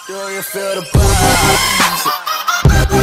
Do you feel the vibes?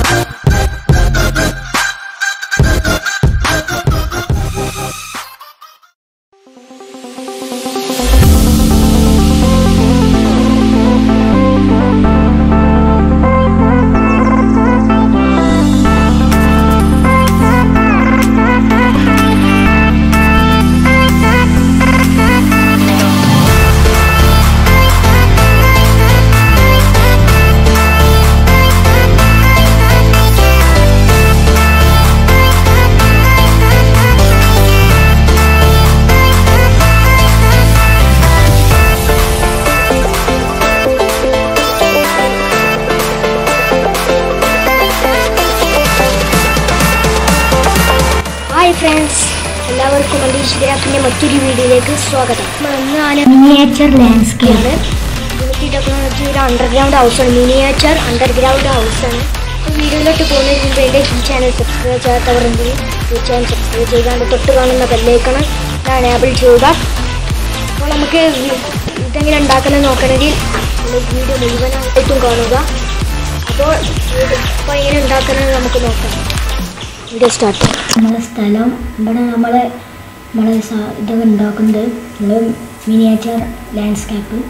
Hi friends എല്ലാവർക്കും മല്ലീഷ് ഗ്രാഫിൻ്റെ മറ്റൊരു വീഡിയോയിലേക്ക് സ്വാഗതം ഇന്ന് മിനിയേച്ചർ ലാൻഡ്സ്കേപ്പ് യൂണിറ്റി ടെക്നോളജി ഒരു അണ്ടർഗ്രൗണ്ട് ഹൗസാണ് മിനിയേച്ചർ അണ്ടർഗ്രൗണ്ട് ഹൗസാണ് അപ്പോൾ വീഡിയോയിലോട്ട് പോകുന്നതിന് മുമ്പ് എൻ്റെ ഈ ചാനൽ സബ്സ്ക്രൈബ് ചെയ്യാത്തവരുണ്ടെങ്കിൽ ഈ ചാനൽ സബ്സ്ക്രൈബ് ചെയ്താണ്ട് തൊട്ട് കാണുന്ന ബെല്ലൈക്കണം എനേബിൾ ചെയ്യുക അപ്പോൾ നമുക്ക് വി- ഇതെങ്ങനെ ഉണ്ടാക്കുന്നത് നോക്കണമെങ്കിൽ നമ്മൾ വീഡിയോ മുഴുവനായിട്ടും കാണുക അപ്പോൾ ഇപ്പോൾ എങ്ങനെ ഉണ്ടാക്കുന്നത് നമുക്ക് നോക്കാം വീഡിയോ സ്റ്റാർട്ട് നമ്മളെ സ്ഥലം ഇവിടെ നമ്മൾ നമ്മളെ സ- ഇതൊക്കെ ഉണ്ടാക്കുന്നത് നമ്മൾ മിനിയേച്ചർ ലാൻഡ്സ്കേപ്പ്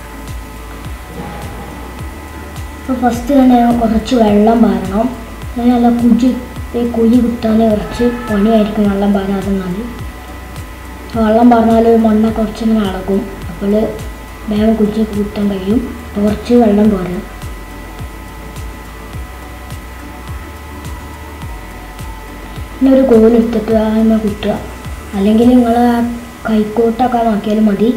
അപ്പോൾ ഫസ്റ്റ് തന്നെ കുറച്ച് വെള്ളം പാരണം അതിന് നല്ല കുജി ഈ കുഴി കുത്താൻ കുറച്ച് പണിയായിരിക്കും വെള്ളം പാരാതെന്നാൽ അപ്പോൾ വെള്ളം പറഞ്ഞാൽ മണ്ണ കുറച്ചിങ്ങനെ അളകും അപ്പോൾ വേഗം കുജി കുത്താൻ കഴിയും അപ്പോൾ കുറച്ച് വെള്ളം പോരാ പിന്നെ ഒരു കോലെടുത്തിട്ട് അതിനെ കുത്തുക അല്ലെങ്കിൽ നിങ്ങൾ കൈക്കോട്ടൊക്കെ നോക്കിയാലും മതി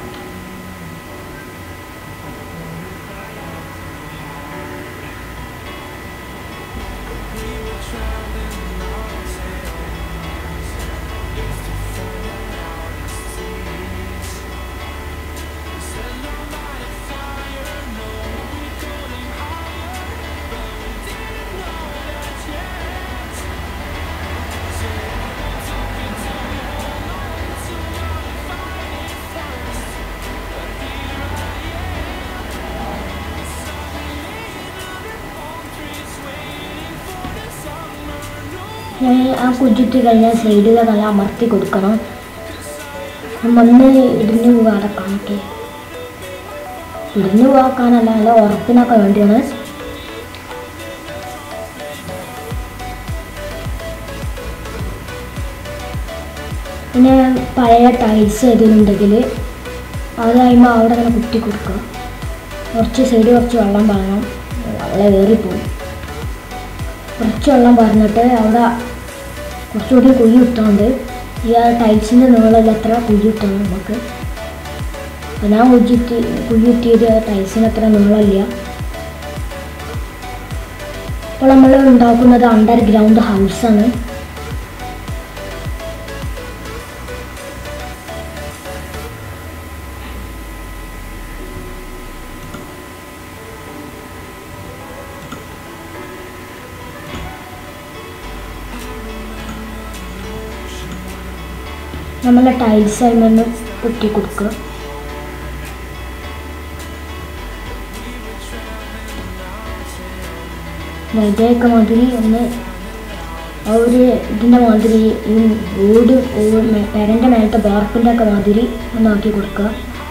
ഞാൻ ആ കുജിട്ട് കഴിഞ്ഞാൽ സൈഡിൽ നല്ല അമർത്തി കൊടുക്കണം മണ്ണ് ഇടിഞ്ഞു പോകാതൊക്കെ ഓക്കെ ഇടിഞ്ഞു പോകാനല്ല നല്ല ഉറപ്പിനൊക്കെ വേണ്ടിയാണ് പിന്നെ പഴയ ടൈൽസ് ഏതെങ്കിലും ഉണ്ടെങ്കിൽ അത് കഴിയുമ്പോൾ അവിടെ അങ്ങനെ കുത്തി കൊടുക്കുക കുറച്ച് സൈഡ് കുറച്ച് വെള്ളം പാരണം അവിടെ ഏറിപ്പോയി കുറച്ച് വെള്ളം പറഞ്ഞിട്ട് അവിടെ കുറച്ചുകൂടി കുഴി ഇട്ടുകൊണ്ട് ഈ ആ ടൈൽസിൻ്റെ നീളമല്ല എത്ര കുഴി ഇട്ടണം നമുക്ക് അപ്പോൾ ഞാൻ കുഴിത്തി കുഴി ഇട്ടിയത് ടൈൽസിന് അത്ര നീളമില്ല ഇപ്പോൾ നമ്മൾ ഉണ്ടാക്കുന്നത് അണ്ടർഗ്രൗണ്ട് ഹൗസാണ് നമ്മളെ ടൈൽസ് അതിൽ കുത്തി കൊടുക്കുക ഇതേക്കെ മാതിരി ഒന്ന് ആ ഒരു ഇതിൻ്റെ മാതിരി ഈ ഓട് പെരൻ്റെ മേലത്തെ ബാർപ്പിൻ്റെ ഒക്കെ മാതിരി ഒന്ന് ആക്കി കൊടുക്കുക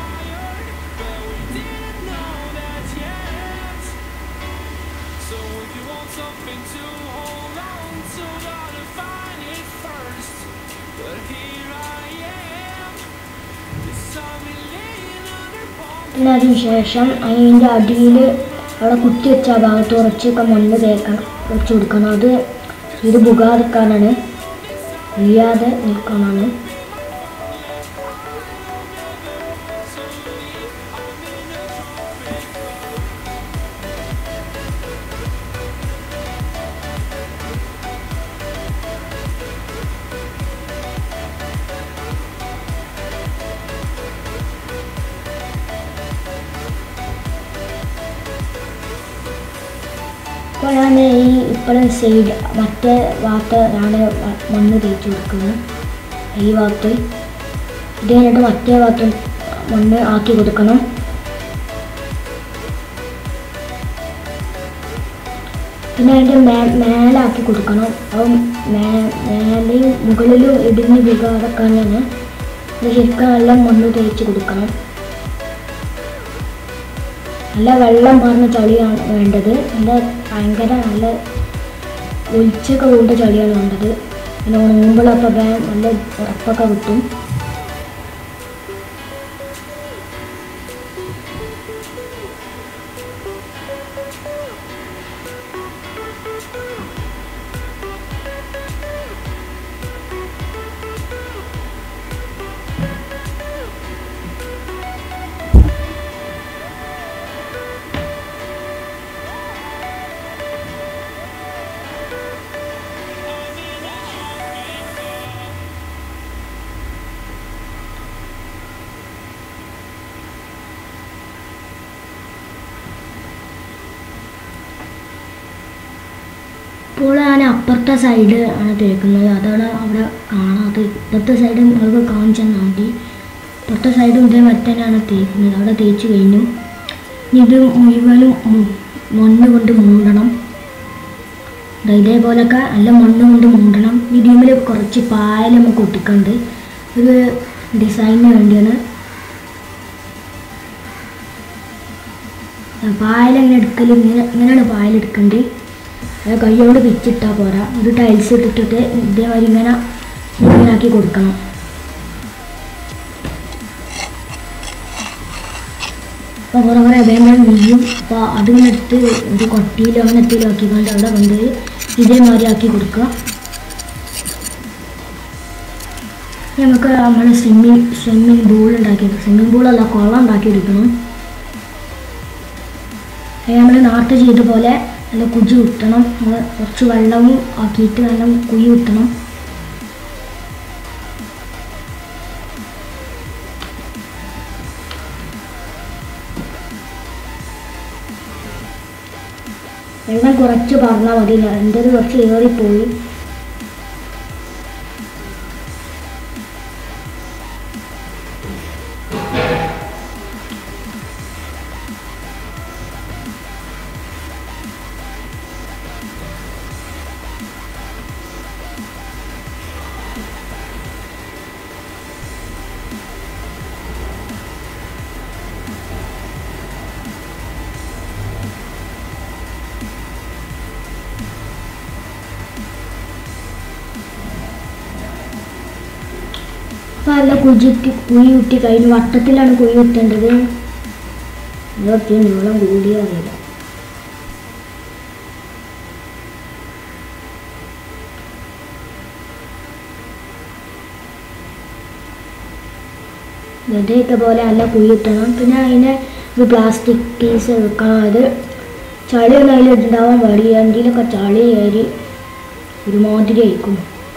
പിന്നെ അതിന് ശേഷം അതിൻ്റെ അടിയിൽ അവിടെ കുത്തി വെച്ച ആ ഭാഗത്ത് കുറച്ചൊക്കെ മണ്ണ് തേക്കണം വെച്ച് കൊടുക്കണം അത് ഇത് പുകാതിരിക്കാനാണ് വീഴാതെ നിൽക്കാനാണ് ഇപ്പോൾ ഞാൻ ഈ ഇപ്പോഴും സൈഡ് മറ്റേ ഭാഗത്ത് ഞാൻ മണ്ണ് തേച്ച് കൊടുക്കുന്നത് ഈ ഭാഗത്ത് ഇത് കഴിഞ്ഞിട്ട് മറ്റേ ഭാഗത്തും മണ്ണ് ആക്കി കൊടുക്കണം പിന്നെ അതിൻ്റെ മേ മേലാക്കി കൊടുക്കണം അപ്പം മേ മേലെയും മുകളിലും ഇടിഞ്ഞ് വീഴാതെക്കാൻ ഞാൻ ഇത് ശരിക്കും നല്ല മണ്ണ് തേച്ച് കൊടുക്കണം നല്ല വെള്ളം പറഞ്ഞ ചളിയാണ് വേണ്ടത് നല്ല ഭയങ്കര നല്ല ഒലിച്ചൊക്കെ കൊണ്ട ചളിയാണ് വേണ്ടത് പിന്നെ ഉണങ്ങുമ്പോഴൊക്കെ വേ നല്ല ഉറപ്പൊക്കെ കിട്ടും ഇപ്പോൾ ഞാൻ അപ്പുറത്തെ സൈഡ് ആണ് തേക്കുന്നത് അതാണ് അവിടെ കാണാത്തത് ഇപ്പുറത്തെ സൈഡ് നമുക്ക് കാണിച്ചാൽ മതി ഇപ്പുറത്തെ സൈഡും ഇതേ മറ്റനാണ് തേക്കുന്നത് അവിടെ തേച്ച് കഴിഞ്ഞു ഇനി ഇത് മുഴുവനും മു- മണ്ണ് കൊണ്ട് മൂടണം ദാ ഇതേപോലൊക്കെ നല്ല മണ്ണ് കൊണ്ട് മൂടണം ഇതിൽ കുറച്ച് പായൽ നമുക്ക് ഒട്ടിക്കുന്നുണ്ട് ഒരു ഡിസൈനിന് വേണ്ടിയാണ് പായൽ എങ്ങനെ എടുക്കലും ഇങ്ങനെ ഇങ്ങനെയാണ് പായൽ എടുക്കേണ്ടത് അത് കൈയോട് പിച്ചിട്ടാൽ പോരാ ഒരു ടൈൽസ് ഇട്ടിട്ട് ഇതേമാതിരി ഇങ്ങനെ ഇങ്ങനെ ആക്കി കൊടുക്കണം അപ്പോൾ കുറേ കുറേ വേഗം വീഴും അപ്പോൾ അതിങ്ങനെ എടുത്ത് ഒരു കൊട്ടിയിലോ അങ്ങനെ എത്തിയിലോ ആക്കിക്കൊണ്ട് അവിടെ കൊണ്ടുപോയി ഇതേമാതിരി ആക്കി കൊടുക്കുക ഇനി നമുക്ക് നമ്മൾ സ്വിമ്മിങ് സ്വിമ്മിങ് പൂൾ ഉണ്ടാക്കി സ്വിമ്മിങ് പൂളല്ല കുളം ഉണ്ടാക്കി എടുക്കണം നമ്മൾ നേരത്തെ ചെയ്ത പോലെ നല്ല കുജി കുത്തണം നമ്മൾ കുറച്ച് വെള്ളവും ആക്കിയിട്ട് നല്ല കുഴി കുത്തണം വെള്ളം കുറച്ച് പറഞ്ഞാൽ മതി എൻ്റെത് കുറച്ച് ഏറിപ്പോയി അപ്പോൾ നല്ല കുജിക്ക് കുഴി കുത്തി കഴിഞ്ഞ് വട്ടത്തിലാണ് കുഴി കുത്തേണ്ടത് ഇതൊക്കെ നീളം കൂടിയ അറിയില്ല ഇതേക്കെ പോലെ നല്ല കുഴി കുത്തണം പിന്നെ അതിനെ ഒരു പ്ലാസ്റ്റിക് പീസ് വെക്കണം അത് ചളിയൊന്നും അതിൽ ഉണ്ടാവാൻ പാടില്ല എന്തെങ്കിലുമൊക്കെ ചളി കയറി ഒരുമാതിരി ആയിരിക്കും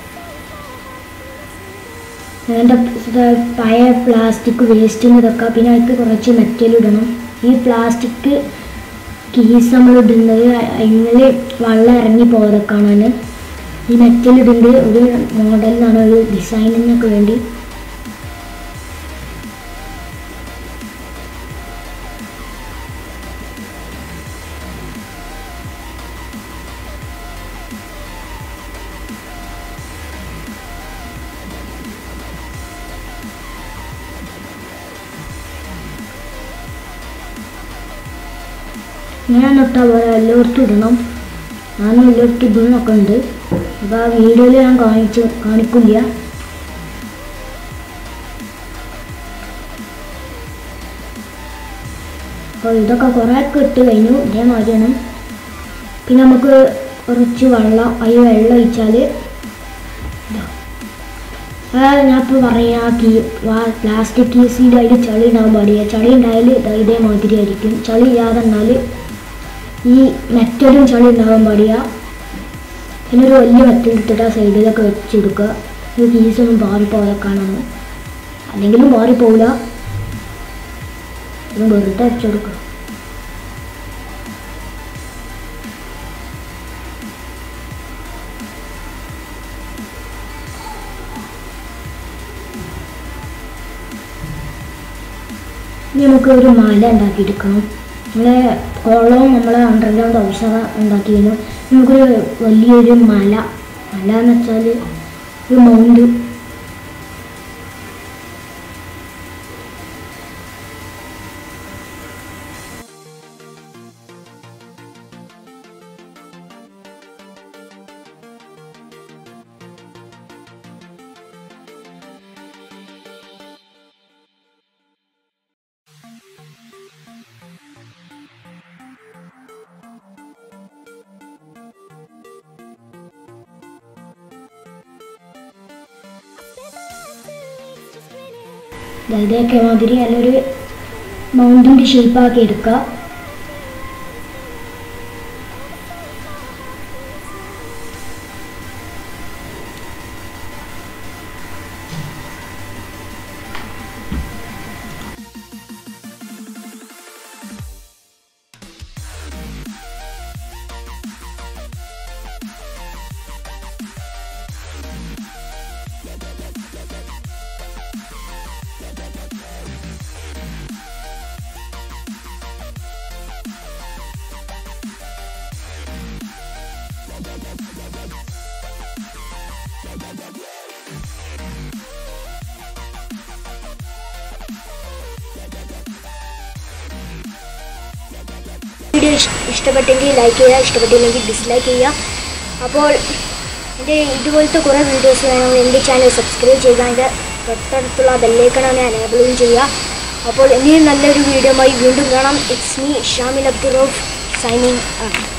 അതിൻ്റെ പഴയ പ്ലാസ്റ്റിക് വേസ്റ്റിന് ഇതൊക്കെ പിന്നെ അതിൽ കുറച്ച് മെറ്റൽ ഇടണം ഈ പ്ലാസ്റ്റിക് കീസ് നമ്മൾ ഇടുന്നത് അതിൽ വെള്ളം ഇറങ്ങി പോകാതൊക്കെയാണ് ഈ മെറ്റൽ ഇടുന്നത് ഒരു മോഡലിനാണ് ഒരു ഡിസൈനിനൊക്കെ വേണ്ടി ഞാൻ ഇട്ടാ പോലെ എല്ലായിടത്തും ഇടണം ഞാനും എല്ലായിടത്തും ഇടുന്നൊക്കെ ഉണ്ട് അപ്പോൾ ആ വീഡിയോയിൽ ഞാൻ കാണിച്ചു കാണിക്കില്ല അപ്പോൾ ഇതൊക്കെ കുറേയൊക്കെ ഇട്ട് കഴിഞ്ഞു ഇതേമാതിരിയാണ് പിന്നെ നമുക്ക് കുറച്ച് വെള്ളം അതിൽ വെള്ളം ഒഴിച്ചാൽ ഞാൻ ഇപ്പോൾ പറയാം കീ പ്ലാസ്റ്റിക് കീസിൻ്റെ അതിൽ ചളി ഉണ്ടാകാൻ പാടില്ല ചളി ഉണ്ടായാൽ ഇതേമാതിരി ആയിരിക്കും ചളി ഇല്ലാതെ എന്നാൽ ഈ മെറ്റലും ചളി ഉണ്ടാകാൻ പാടില്ല പിന്നെ ഒരു വലിയ മെറ്റൽ എടുത്തിട്ട് ആ സൈഡിലൊക്കെ വെച്ച് കൊടുക്കുക ഈ കീസൊന്നും പാറിപ്പോകാൻ അല്ലെങ്കിലും പാറിപ്പോവില്ല ഇത് വെറുതെ വെച്ച് കൊടുക്കുക ഇനി നമുക്ക് ഒരു മല ഉണ്ടാക്കിയെടുക്കണം നമ്മളെ കുളവും നമ്മളെ അണ്ടർഗ്രൗണ്ട് ഹൗസറ ഉണ്ടാക്കിയിരുന്നു നമുക്കൊരു വലിയൊരു മല മല എന്ന് വെച്ചാൽ ഒരു മൗണ്ട് ഇതൊക്കെ മാതിരി നല്ലൊരു മൗണ്ടിൻ്റെ ഷേപ്പാക്കി എടുക്കുക വീഡിയോ ഇഷ്ടപ്പെട്ടെങ്കിൽ ലൈക്ക് ചെയ്യുക ഇഷ്ടപ്പെട്ടില്ലെങ്കിൽ ഡിസ്ലൈക്ക് ചെയ്യുക അപ്പോൾ എൻ്റെ ഇതുപോലത്തെ കുറേ വീഡിയോസ് വേണമെങ്കിൽ എൻ്റെ ചാനൽ സബ്സ്ക്രൈബ് ചെയ്യുക അതിൻ്റെ തൊട്ടടുത്തുള്ള ബെല്ലൈക്കൺ എനേബിളും ചെയ്യുക അപ്പോൾ ഇനിയും നല്ലൊരു വീഡിയോയുമായി വീണ്ടും കാണാം it's me Shamil Abdurauf signing